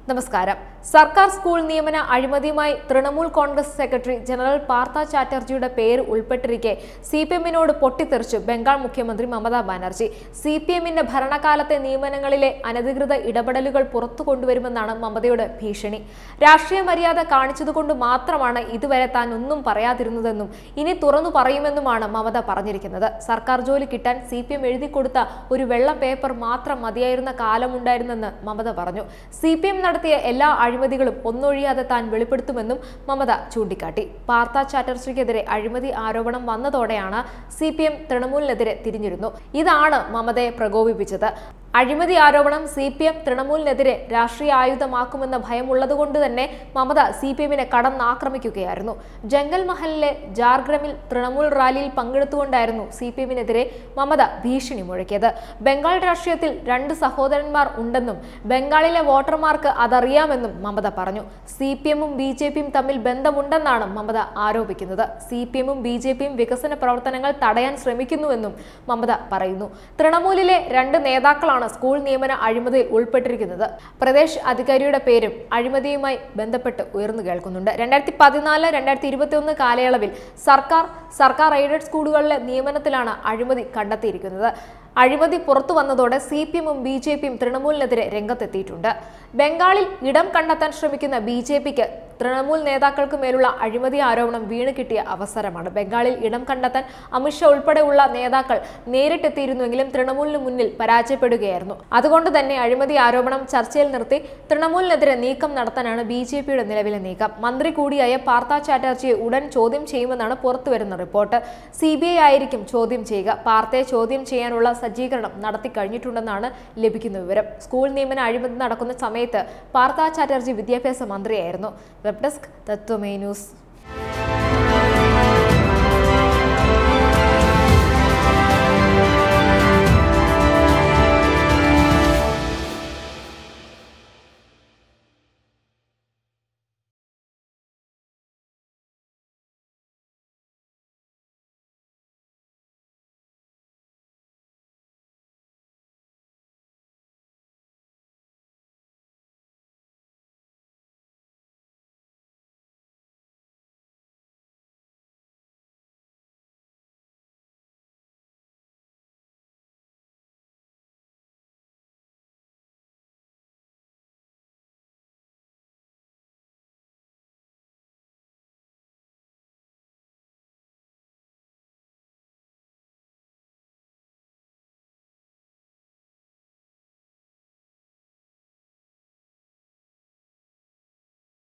നമസ്കാരം സർക്കാർ സ്കൂൾ നിയമന അഴിമതിയുമായി Trinamool Congress secretary general Partha ചാറ്റർജിയുടെ പേര് ഉൾപ്പെട്ടിരിക്കെ സി പി എമ്മിനോട് പൊട്ടിത്തെറിച്ചു ബംഗാൾ മുഖ്യമന്ത്രി മമതാ ബാനർജി സി പി എമ്മിന്റെ ഭരണകാലത്തെ നിയമനങ്ങളിലെ അനധികൃത ഇടപെടലുകൾ പുറത്തു കൊണ്ടുവരുമെന്നാണ് മമതയുടെ ഭീഷണി രാഷ്ട്രീയ മര്യാദ കാണിച്ചതുകൊണ്ട് മാത്രമാണ് ഇതുവരെ താൻ ഒന്നും പറയാതിരുന്നതെന്നും ഇനി തുറന്നു പറയുമെന്നുമാണ് മമത പറഞ്ഞിരിക്കുന്നത് സർക്കാർ ജോലി കിട്ടാൻ സി പി എം എഴുതി കൊടുത്ത ഒരു വെള്ള പേപ്പർ മാത്രം മതിയായിരുന്ന കാലമുണ്ടായിരുന്നെന്ന് മമത പറഞ്ഞു സി പി എം നടത്തിയ എല്ലാ അഴിമതികളും ഒന്നൊഴിയാതെ താൻ വെളിപ്പെടുത്തുമെന്നും മമത ചൂണ്ടിക്കാട്ടി പാർത്ത ചാറ്റർജിക്കെതിരെ അഴിമതി ആരോപണം വന്നതോടെയാണ് സി പി എം തൃണമൂലിനെതിരെ തിരിഞ്ഞിരുന്നു ഇതാണ് മമതയെ പ്രകോപിപ്പിച്ചത് അഴിമതി ആരോപണം സി പി എം തൃണമൂലിനെതിരെ രാഷ്ട്രീയ ആയുധമാക്കുമെന്ന ഭയമുള്ളതുകൊണ്ട് തന്നെ മമത സി പി എമ്മിനെ കടന്നാക്രമിക്കുകയായിരുന്നു ജംഗൽ മഹലിലെ ജാർഗ്രമിൽ തൃണമൂൽ റാലിയിൽ പങ്കെടുത്തുകൊണ്ടായിരുന്നു സി പി എമ്മിനെതിരെ മമത ഭീഷണി മുഴക്കിയത് ബംഗാൾ രാഷ്ട്രീയത്തിൽ രണ്ട് സഹോദരന്മാർ ഉണ്ടെന്നും ബംഗാളിലെ വോട്ടർമാർക്ക് അതറിയാമെന്നും മമത പറഞ്ഞു സി പി എമ്മും ബി ജെ പിയും തമ്മിൽ ബന്ധമുണ്ടെന്നാണ് മമത ആരോപിക്കുന്നത് സി പി എമ്മും ബി ജെ പിയും വികസന പ്രവർത്തനങ്ങൾ തടയാൻ ശ്രമിക്കുന്നുവെന്നും മമത പറയുന്നു തൃണമൂലിലെ രണ്ട് നേതാക്കളാണ് സ്കൂൾ നിയമന അഴിമതിയിൽ ഉൾപ്പെട്ടിരിക്കുന്നത് പ്രദേശ് അധികാരിയുടെ പേരും അഴിമതിയുമായി ബന്ധപ്പെട്ട് ഉയർന്നു കേൾക്കുന്നുണ്ട് രണ്ടായിരത്തി പതിനാല് രണ്ടായിരത്തി ഇരുപത്തി ഒന്ന് കാലയളവിൽ സർക്കാർ സർക്കാർ എയ്ഡഡ് സ്കൂളുകളിലെ നിയമനത്തിലാണ് അഴിമതി കണ്ടെത്തിയിരിക്കുന്നത് അഴിമതി പുറത്തു വന്നതോടെ സി പി എമ്മും ബി ജെ പിയും തൃണമൂലിനെതിരെ രംഗത്തെത്തിയിട്ടുണ്ട് ബംഗാളിൽ ഇടം കണ്ടെത്താൻ ശ്രമിക്കുന്ന ബി ജെ പിക്ക് തൃണമൂൽ നേതാക്കൾക്ക് മേലുള്ള അഴിമതി ആരോപണം വീണ് കിട്ടിയ അവസരമാണ് ബംഗാളിൽ ഇടം കണ്ടെത്താൻ അമിത്ഷാ ഉൾപ്പെടെയുള്ള നേതാക്കൾ നേരിട്ടെത്തിയിരുന്നുവെങ്കിലും തൃണമൂലിന് മുന്നിൽ പരാജയപ്പെടുകയായിരുന്നു അതുകൊണ്ട് തന്നെ അഴിമതി ആരോപണം ചർച്ചയിൽ നിർത്തി തൃണമൂലിനെതിരെ നീക്കം നടത്താനാണ് ബി ജെ പിയുടെ നിലവിലെ നീക്കം മന്ത്രി കൂടിയായ പാർത്ത ചാറ്റർജിയെ ഉടൻ ചോദ്യം ചെയ്യുമെന്നാണ് പുറത്തുവരുന്ന റിപ്പോർട്ട് സി ബി ഐ ആയിരിക്കും ചോദ്യം ചെയ്യുക പാർത്തയെ ചോദ്യം ചെയ്യാനുള്ള സജ്ജീകരണം നടത്തി കഴിഞ്ഞിട്ടുണ്ടെന്നാണ് ലഭിക്കുന്ന വിവരം സ്കൂൾ നിയമന അഴിമതി നടക്കുന്ന സമയത്ത് പാർത്ത ചാറ്റർജി വിദ്യാഭ്യാസ മന്ത്രിയായിരുന്നു വെബ് ഡെസ്ക് തത്വമേ ന്യൂസ്